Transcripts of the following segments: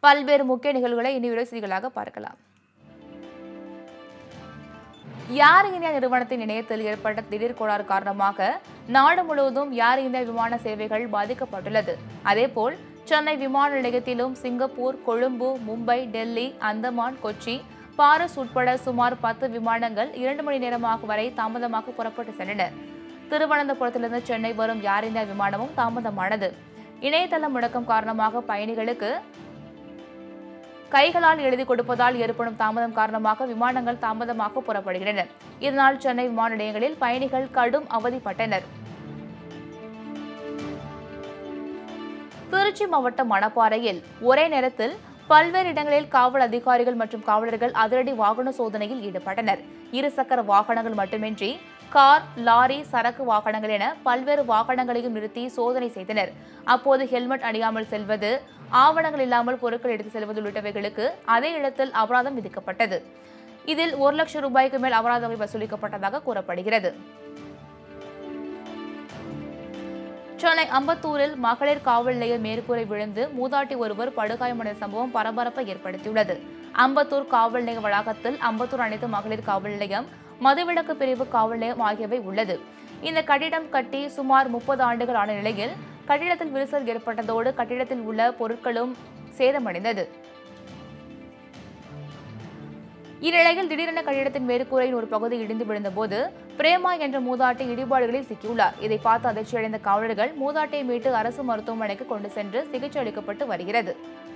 பல்வேறு முக்கிய நிகழ்வுகளை இனி உரை செய்திகளாக பார்க்கலாம் ஏர் இந்தியா நிறுவனத்தின் இணையத்தில் ஏற்பட்ட திடீர் கோளாறு காரணமாக நாடு முழுவதும் ஏர் இந்தியா விமான சேவைகள் பாதிக்கப்பட்டுள்ளது அதேபோல் சென்னை விமான நிலையத்திலும் சிங்கப்பூர் கொழும்பு மும்பை டெல்லி அந்தமான் கொச்சி பாரிஸ் உட்பட சுமார் பத்து விமானங்கள் இரண்டு மணி நேரமாக வரை தாமதமாக புறப்பட்டு சென்றன திருவனந்தபுரத்திலிருந்து சென்னை வரும் ஏர் இந்தியா விமானமும் தாமதமானது இணையதள முடக்கம் காரணமாக பயணிகளுக்கு கைகளால் எழுதி கொடுப்பதால் ஏற்படும் தாமதம் காரணமாக விமானங்கள் தாமதமாக புறப்படுகின்றன இதனால் சென்னை விமான நிலையங்களில் பயணிகள் கடும் அவதிப்பட்டனர் திருச்சி மாவட்டம் மணப்பாறையில் ஒரே நேரத்தில் பல்வேறு இடங்களில் காவல் அதிகாரிகள் மற்றும் காவலர்கள் அதிரடி வாகன சோதனையில் ஈடுபட்டனர் இருசக்கர வாகனங்கள் மட்டுமின்றி கார் லாரி சரக்கு வாகனங்கள் என பல்வேறு வாகனங்களையும் நிறுத்தி சோதனை செய்தனர் அப்போது ஹெல்மெட் அணியாமல் செல்வது ஆவணங்கள் இல்லாமல் பொருட்கள் எடுத்து செல்வது உள்ளிட்டவைகளுக்கு அதே இடத்தில் அபராதம் விதிக்கப்பட்டது இதில் ஒரு லட்சம் ரூபாய்க்கு மேல் அபராத தொகை வசூலிக்கப்பட்டதாக கூறப்படுகிறது சென்னை அம்பத்தூரில் மகளிர் காவல் நிலைய மேற்கூரை விழுந்து மூதாட்டி ஒருவர் படுகாயமடைந்த சம்பவம் பரபரப்பை ஏற்படுத்தியுள்ளது அம்பத்தூர் காவல் நிலைய வளாகத்தில் அம்பத்தூர் அனைத்து மகளிர் காவல் நிலையம் மதுவிலக்கு பிரிவு காவல் நிலையம் ஆகியவை உள்ளது இந்த கட்டிடம் கட்டி சுமார் முப்பது ஆண்டுகள் ஆன நிலையில் கட்டிடத்தில் விரிசல் ஏற்பட்டதோடு கட்டிடத்தில் உள்ள பொருட்களும் சேதமடைந்தது இந்நிலையில் திடீரென கட்டிடத்தின் மேற்கூரையின் ஒரு பகுதி இடிந்து விழுந்தபோது பிரேமா என்ற மூதாட்டி இடிபாடுகளில் சிக்கியுள்ளார் இதை பார்த்து அதிர்ச்சியடைந்த காவலர்கள் மூதாட்டியை மீட்டு அரசு மருத்துவமனைக்கு கொண்டு சென்று சிகிச்சை அளிக்கப்பட்டு வருகிறது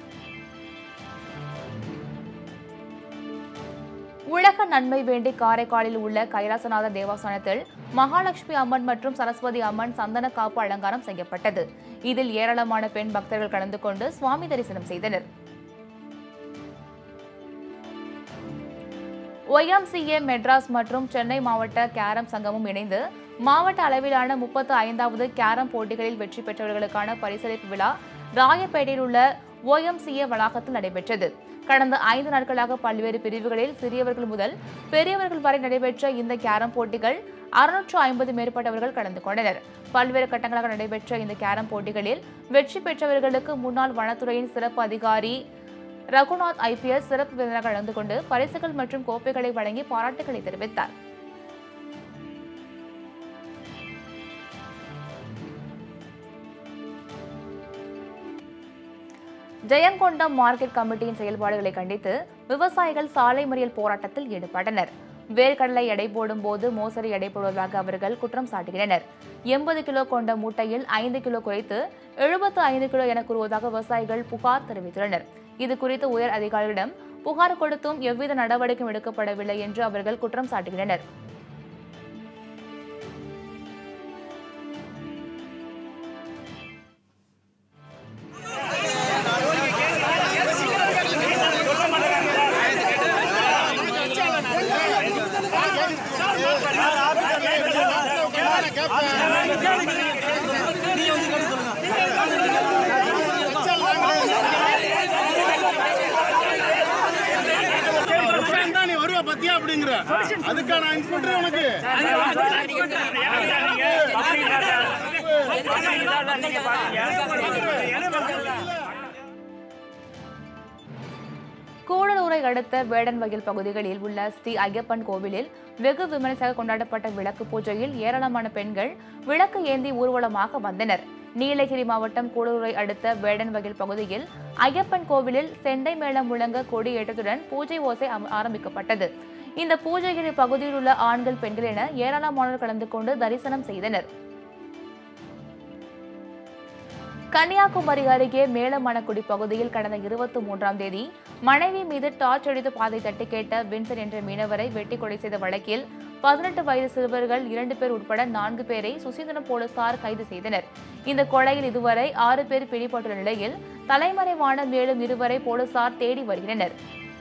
உலக நன்மை வேண்டி காரைக்காலில் உள்ள கைலாசநாத தேவஸ்தானத்தில் மகாலட்சுமி அம்மன் மற்றும் சரஸ்வதி அம்மன் சந்தன காப்பு அலங்காரம் செய்யப்பட்டது இதில் ஏராளமான பெண் பக்தர்கள் கலந்து கொண்டு சுவாமி தரிசனம் செய்தனர் ஒய்எம்சிஏ மெட்ராஸ் மற்றும் சென்னை மாவட்ட கேரம் சங்கமும் இணைந்து மாவட்ட அளவிலான முப்பத்து ஐந்தாவது கேரம் போட்டிகளில் வெற்றி பெற்றவர்களுக்கான பரிசளிப்பு விழா ராயப்பேட்டையில் உள்ள ஒய்எம்சிஏ வளாகத்தில் நடைபெற்றது கடந்த ஐந்து நாட்களாக பல்வேறு பிரிவுகளில் சிறியவர்கள் முதல் பெரியவர்கள் வரை நடைபெற்ற இந்த கேரம் போட்டிகள் அறுநூற்று ஐம்பது மேற்பட்டவர்கள் கலந்து கொண்டனர் பல்வேறு கட்டங்களாக நடைபெற்ற இந்த கேரம் போட்டிகளில் வெற்றி பெற்றவர்களுக்கு முன்னாள் வனத்துறையின் சிறப்பு அதிகாரி ரகுநாத் ஐபிஎஸ் சிறப்பு விருந்தினராக கலந்து கொண்டு பரிசுகள் மற்றும் கோப்பைகளை வழங்கி பாராட்டுகளை தெரிவித்தார் ஜெயங்கொண்டம் மார்க்கெட் கமிட்டியின் செயல்பாடுகளை கண்டித்து விவசாயிகள் சாலை மறியல் போராட்டத்தில் ஈடுபட்டனர் வேர்க்கடலை எடை போடும் போது மோசடி எடை போடுவதாக அவர்கள் குற்றம் சாட்டுகின்றனர் எண்பது கிலோ கொண்ட மூட்டையில் ஐந்து கிலோ குறைத்து எழுபத்து ஐந்து கிலோ என கூறுவதாக விவசாயிகள் புகார் தெரிவித்துள்ளனர் இது குறித்து உயர் அதிகாரிகளிடம் புகார் கொடுத்தும் எவ்வித நடவடிக்கையும் எடுக்கப்படவில்லை என்று அவர்கள் குற்றம் சாட்டுகின்றனர் தான் நீ வருவ பத்தியா அப்படிங்கிற அதுக்கான இன்ஸ்பெக்டர் உனக்கு கூடலூரை அடுத்த வேடன்வயல் பகுதிகளில் உள்ள ஸ்ரீ ஐயப்பன் கோவிலில் வெகு விமரிசையாக கொண்டாடப்பட்ட விளக்கு பூஜையில் ஏராளமான பெண்கள் விளக்கு ஏந்தி ஊர்வலமாக வந்தனர் நீலகிரி மாவட்டம் கூடலூரை அடுத்த வேடன்வயல் பகுதியில் ஐயப்பன் கோவிலில் செண்டை மேளம் முழங்க கொடி ஏற்றத்துடன் பூஜை ஓசை அம- ஆரம்பிக்கப்பட்டது இந்த பூஜையில் இப்பகுதியில் உள்ள ஆண்கள் பெண்கள் என ஏராளமானோர் கலந்து கொண்டு தரிசனம் செய்தனர் கன்னியாகுமரி அருகே மேலமணக்குடி பகுதியில் கடந்த இருபத்தி மூன்றாம் தேதி மனைவி மீது டார்ச் அடித்து பாதை தட்டி கேட்ட வின்சன் என்ற மீனவரை வெட்டி கொலை செய்த வழக்கில் பதினெட்டு வயது சிறுவர்கள் இரண்டு பேர் உட்பட நான்கு பேரை சுசீந்திரம் போலீசார் கைது செய்தனர் இந்த கொலையில் இதுவரை ஆறு பேர் பிடிபட்டுள்ள நிலையில் தலைமறைவான மேலும் இருவரை போலீசார் தேடி வருகின்றனர்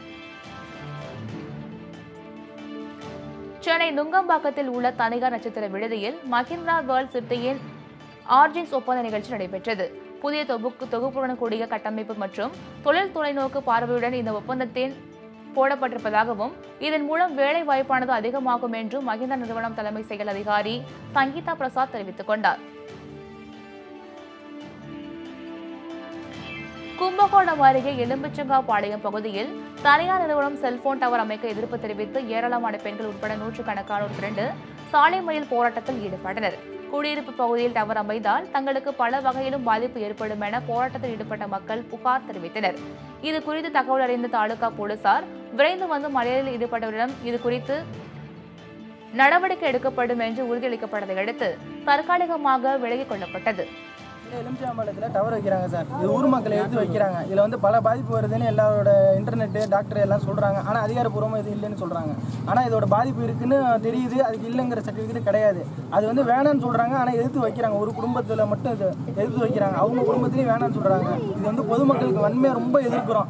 சென்னை நுங்கம்பாக்கத்தில் உள்ள தனியார் நட்சத்திர விடுதியில் மஹிந்திரா வேர்ல்ட் சிட்டியின் ஆர்ஜின்ஸ் ஒப்பந்த நிகழ்ச்சி நடைபெற்றது புதிய தொகுப்பு தொகுப்புடன் கூடிய கட்டமைப்பு மற்றும் தொழில் தொலைநோக்கு பார்வையுடன் இந்த ஒப்பந்தத்தின் போடப்பட்டிருப்பதாகவும் இதன் மூலம் வேலை வாய்ப்பானது அதிகமாகும் என்றும் மஹிந்தா நிறுவனம் தலைமை செயல் அதிகாரி சங்கீதா பிரசாத் தெரிவித்துக் கொண்டார் கும்பகோணம் அருகே எலும்பிச்சங்காபாளையம் பகுதியில் தனியார் நிறுவனம் செல்போன் டவர் அமைக்க எதிர்ப்பு தெரிவித்து ஏராளமான பெண்கள் உட்பட நூற்றுக்கணக்கானோர் திரண்டு சாலை மறியல் போராட்டத்தில் ஈடுபட்டனர் குடியிருப்பு பகுதியில் டவர் அமைந்தால் தங்களுக்கு பல வகையிலும் பாதிப்பு ஏற்படும் என போராட்டத்தில் ஈடுபட்ட மக்கள் புகார் தெரிவித்தனர் இது குறித்து தகவல் அறிந்த தாலுகா போலீசார் விரைந்து வந்து மறியலில் ஈடுபட்டவரிடம் இது குறித்து நடவடிக்கை எடுக்கப்படும் என்று உறுதியளிக்கப்பட்டதை அடுத்து தற்காலிகமாக விலகிக் கொள்ளப்பட்டது எலுமிச்சாம்பாளையத்தில் டவர் வைக்கிறாங்க சார் இது ஊர் மக்களை எடுத்து வைக்கிறாங்க இதில் வந்து பல பாதிப்பு வருதுன்னு எல்லாரோட இன்டர்நெட்டு டாக்டர் எல்லாம் சொல்கிறாங்க ஆனால் அதிகாரப்பூர்வமாக இது இல்லைன்னு சொல்கிறாங்க ஆனால் இதோட பாதிப்பு இருக்குன்னு தெரியுது அதுக்கு இல்லைங்கிற சர்டிஃபிகேட் கிடையாது அது வந்து வேணாம்னு சொல்கிறாங்க ஆனால் எதிர்த்து வைக்கிறாங்க ஒரு குடும்பத்தில் மட்டும் இது எதிர்த்து வைக்கிறாங்க அவங்க குடும்பத்திலையும் வேணாம்னு சொல்கிறாங்க இது வந்து பொதுமக்களுக்கு வன்மையாக ரொம்ப எதிர்க்கிறோம்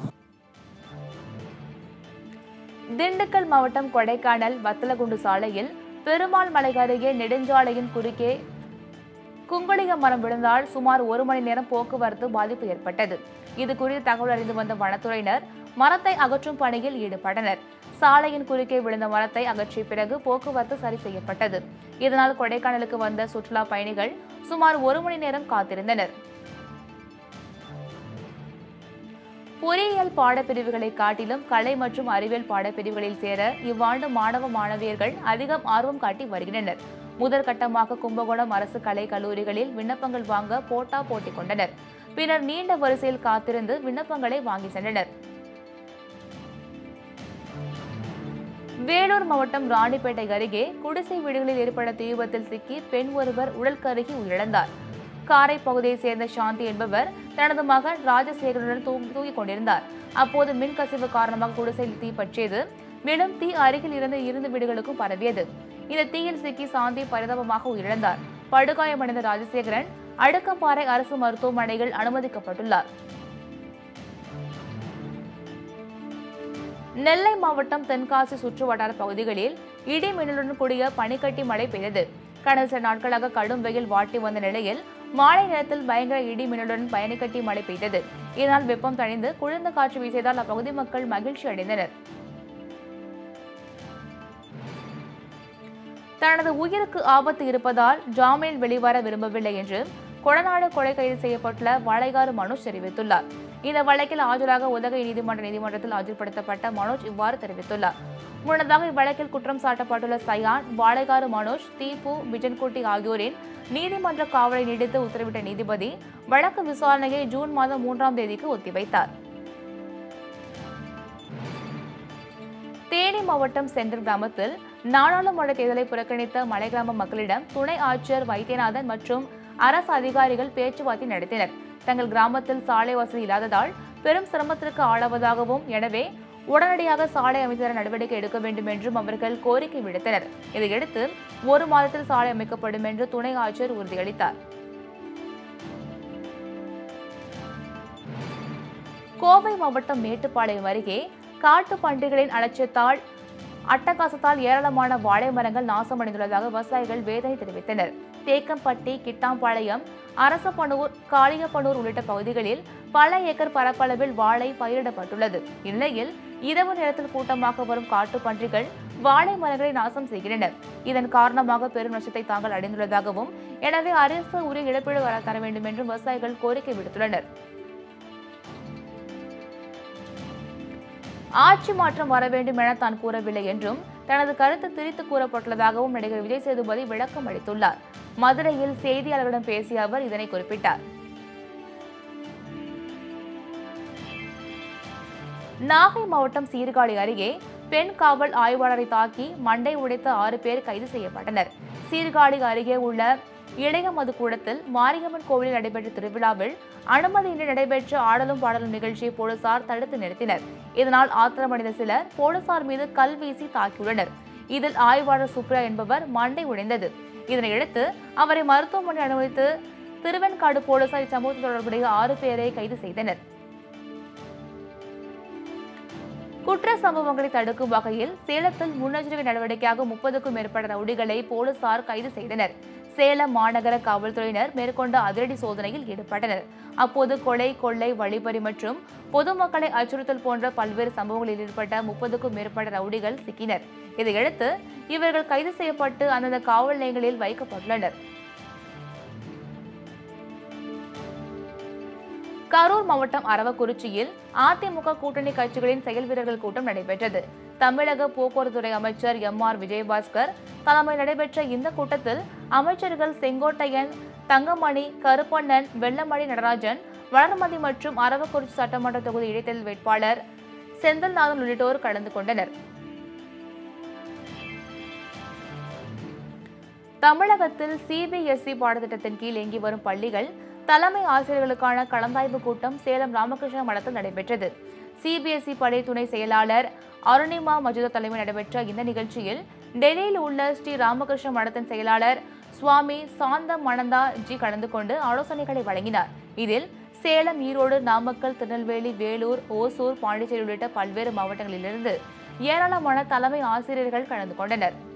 திண்டுக்கல் மாவட்டம் கொடைக்கானல் வத்தலகுண்டு சாலையில் பெருமாள் மலை அருகே நெடுஞ்சாலையின் குறுக்கே குங்குளிக மரம் விழுந்தால் சுமார் ஒரு மணி நேரம் போக்குவரத்து பாதிப்பு ஏற்பட்டது இது குறித்து தகவல் அறிந்து வந்த வனத்துறையினர் மரத்தை அகற்றும் பணியில் ஈடுபட்டனர் சாலையின் குறுக்கே விழுந்த மரத்தை அகற்றிய பிறகு போக்குவரத்து சரி செய்யப்பட்டது இதனால் கொடைக்கானலுக்கு வந்த சுற்றுலா பயணிகள் சுமார் ஒரு மணி நேரம் காத்திருந்தனர் பொறியியல் பாடப்பிரிவுகளை காட்டிலும் கலை மற்றும் அறிவியல் பாடப்பிரிவுகளில் சேர இவ்வாண்டு மாணவ மாணவியர்கள் அதிகம் ஆர்வம் காட்டி வருகின்றனர் முதற்கட்டமாக கும்பகோணம் அரசு கலை கல்லூரிகளில் விண்ணப்பங்கள் வாங்க போட்டா போட்டி கொண்டனர் பின்னர் நீண்ட வரிசையில் காத்திருந்து விண்ணப்பங்களை வாங்கி சென்றனர் வேலூர் மாவட்டம் ராணிப்பேட்டை அருகே குடிசை வீடுகளில் ஏற்பட்ட தீ விபத்தில் சிக்கி பெண் ஒருவர் உடல் கருகி உயிரிழந்தார் காரை பகுதியைச் சேர்ந்த சாந்தி என்பவர் தனது மகன் ராஜசேகரனுடன் தூங்கி தூங்கிக் கொண்டிருந்தார் அப்போது மின் கசிவு காரணமாக குடிசையில் தீ பற்றியது மேலும் தீ அருகில் இருந்த இருந்து வீடுகளுக்கும் பரவியது இந்த தீயில் சிக்கி சாந்தி பரிதாபமாக உயிரிழந்தார் படுகாயமடைந்த ராஜசேகரன் அடுக்கப்பாறை அரசு மருத்துவமனையில் அனுமதிக்கப்பட்டுள்ளார் நெல்லை மாவட்டம் தென்காசி சுற்று வட்டார பகுதிகளில் இடி மின்னலுடன் கூடிய பனிக்கட்டி மழை பெய்தது கடந்த சில நாட்களாக கடும் வெயில் வாட்டி வந்த நிலையில் மாலை நேரத்தில் பயங்கர இடி மின்னலுடன் பனிக்கட்டி மழை பெய்தது இதனால் வெப்பம் தணிந்து குளிர்ந்த காற்று வீசியதால் அப்பகுதி மக்கள் மகிழ்ச்சி அடைந்தனர் தனது உயிருக்கு ஆபத்து இருப்பதால் ஜாமீனில் வெளிவர விரும்பவில்லை என்று கொடநாடு கொலை கைது செய்யப்பட்டுள்ள வாழைகாறு மனோஜ் தெரிவித்துள்ளார் இந்த வழக்கில் ஆஜராக உதகை நீதிமன்ற நீதிமன்றத்தில் ஆஜர்படுத்தப்பட்ட மனோஜ் இவ்வாறு தெரிவித்துள்ளார் முன்னதாக இவ்வழக்கில் குற்றம் சாட்டப்பட்டுள்ள சயான் வாழைகாறு மனோஜ் தீபு பிஜன்குட்டி ஆகியோரின் நீதிமன்ற காவலை நீடித்து உத்தரவிட்ட நீதிபதி வழக்கு விசாரணையை ஜூன் மாதம் மூன்றாம் தேதிக்கு ஒத்திவைத்தார் தேனி மாவட்டம் சென்ட்ரல் கிராமத்தில் நாடாளுமன்ற தேர்தலை புறக்கணித்த மலை கிராம மக்களிடம் துணை ஆட்சியர் வைத்தியநாதன் மற்றும் அரசு அதிகாரிகள் பேச்சுவார்த்தை நடத்தினர் தங்கள் கிராமத்தில் சாலை வசதி இல்லாததால் பெரும் சிரமத்திற்கு ஆளாவதாகவும் எனவே உடனடியாக சாலை அமைத்து தர நடவடிக்கை எடுக்க வேண்டும் என்றும் அவர்கள் கோரிக்கை விடுத்தனர் இதையடுத்து ஒரு மாதத்தில் சாலை அமைக்கப்படும் என்று துணை ஆட்சியர் உறுதியளித்தார் கோவை மாவட்டம் மேட்டுப்பாளையம் அருகே காட்டு பன்றிகளின் அலட்சியத்தால் அட்டகாசத்தால் ஏராளமான வாழை மரங்கள் நாசமடைந்துள்ளதாக விவசாயிகள் வேதனை தெரிவித்தனர் தேக்கம்பட்டி கிட்டாம்பாளையம் அரசப்பனூர் காளியப்பனூர் உள்ளிட்ட பகுதிகளில் பல ஏக்கர் பரப்பளவில் வாழை பயிரிடப்பட்டுள்ளது இந்நிலையில் இரவு நேரத்தில் கூட்டமாக வரும் காட்டு பன்றிகள் வாழை மரங்களை நாசம் செய்கின்றன இதன் காரணமாக பெரும் நஷ்டத்தை தாங்கள் அடைந்துள்ளதாகவும் எனவே அரசு உரிய இழப்பீடு வர தர வேண்டும் என்றும் விவசாயிகள் கோரிக்கை விடுத்துள்ளனர் ஆட்சி மாற்றம் வர வேண்டும் என தான் கூறவில்லை என்றும் தனது கருத்து திரித்து கூறப்பட்டுள்ளதாகவும் நடிகர் விஜய் சேதுபதி விளக்கம் அளித்துள்ளார் மதுரையில் செய்தியாளர்களிடம் பேசிய அவர் இதனை குறிப்பிட்டார் நாகை மாவட்டம் சீர்காழி அருகே பெண் காவல் ஆய்வாளரை தாக்கி மண்டை உடைத்த ஆறு பேர் கைது செய்யப்பட்டனர் சீர்காழி அருகே உள்ள இளைய மதுக்கூடத்தில் மாரியம்மன் கோவிலில் நடைபெற்ற திருவிழாவில் அனுமதியின்றி நடைபெற்ற ஆடலும் பாடலும் நிகழ்ச்சியை போலீசார் தடுத்து நிறுத்தினர் இதனால் ஆத்திரமடைந்த சிலர் போலீசார் மீது கல் வீசி தாக்கியுள்ளனர் இதில் ஆய்வாளர் சுப்ரா என்பவர் மண்டை உடைந்தது இதனையடுத்து அவரை மருத்துவமனை அனுமதித்து திருவெண்காடு போலீசார் இச்சம்பவத்தில் தொடர்புடைய ஆறு பேரை கைது செய்தனர் குற்ற சம்பவங்களை தடுக்கும் வகையில் சேலத்தில் முன்னெச்சரிக்கை நடவடிக்கையாக முப்பதுக்கும் மேற்பட்ட ரவுடிகளை போலீசார் கைது செய்தனர் சேலம் மாநகர காவல்துறையினர் மேற்கொண்ட அதிரடி சோதனையில் ஈடுபட்டனர் அப்போது கொலை கொள்ளை வழிபறி மற்றும் பொதுமக்களை அச்சுறுத்தல் போன்ற பல்வேறு சம்பவங்களில் ஈடுபட்ட முப்பதுக்கும் மேற்பட்ட ரவுடிகள் சிக்கினர் இதையடுத்து இவர்கள் கைது செய்யப்பட்டு அந்தந்த காவல் நிலையங்களில் வைக்கப்பட்டுள்ளனர் கரூர் மாவட்டம் அரவக்குறிச்சியில் அதிமுக கூட்டணி கட்சிகளின் செயல் வீரர்கள் கூட்டம் நடைபெற்றது தமிழக போக்குவரத்துறை அமைச்சர் எம் ஆர் விஜயபாஸ்கர் தலைமையில் நடைபெற்ற இந்த கூட்டத்தில் அமைச்சர்கள் செங்கோட்டையன் தங்கமணி கருப்பண்ணன் வெள்ளமணி நடராஜன் வளர்மதி மற்றும் அரவக்குறிச்சி சட்டமன்ற தொகுதி இடைத்தேர்தல் வேட்பாளர் செந்தில்நாதன் உள்ளிட்டோர் கலந்து கொண்டனர் தமிழகத்தில் சிபிஎஸ்இ பாடத்திட்டத்தின் கீழ் இயங்கி வரும் பள்ளிகள் தலைமை ஆசிரியர்களுக்கான கலந்தாய்வு கூட்டம் சேலம் ராமகிருஷ்ண மடத்தில் நடைபெற்றது சிபிஎஸ்இ பள்ளி துணை செயலாளர் அருணிமா மஜுதா தலைமையில் நடைபெற்ற இந்த நிகழ்ச்சியில் டெல்லியில் உள்ள ஸ்ரீ ராமகிருஷ்ண மடத்தின் செயலாளர் சுவாமி சாந்தம் மணந்தா ஜி கலந்து கொண்டு ஆலோசனைகளை வழங்கினார் இதில் சேலம் ஈரோடு நாமக்கல் திருநெல்வேலி வேலூர் ஓசூர் பாண்டிச்சேரி உள்ளிட்ட பல்வேறு மாவட்டங்களிலிருந்து ஏராளமான தலைமை ஆசிரியர்கள் கலந்து கொண்டனர்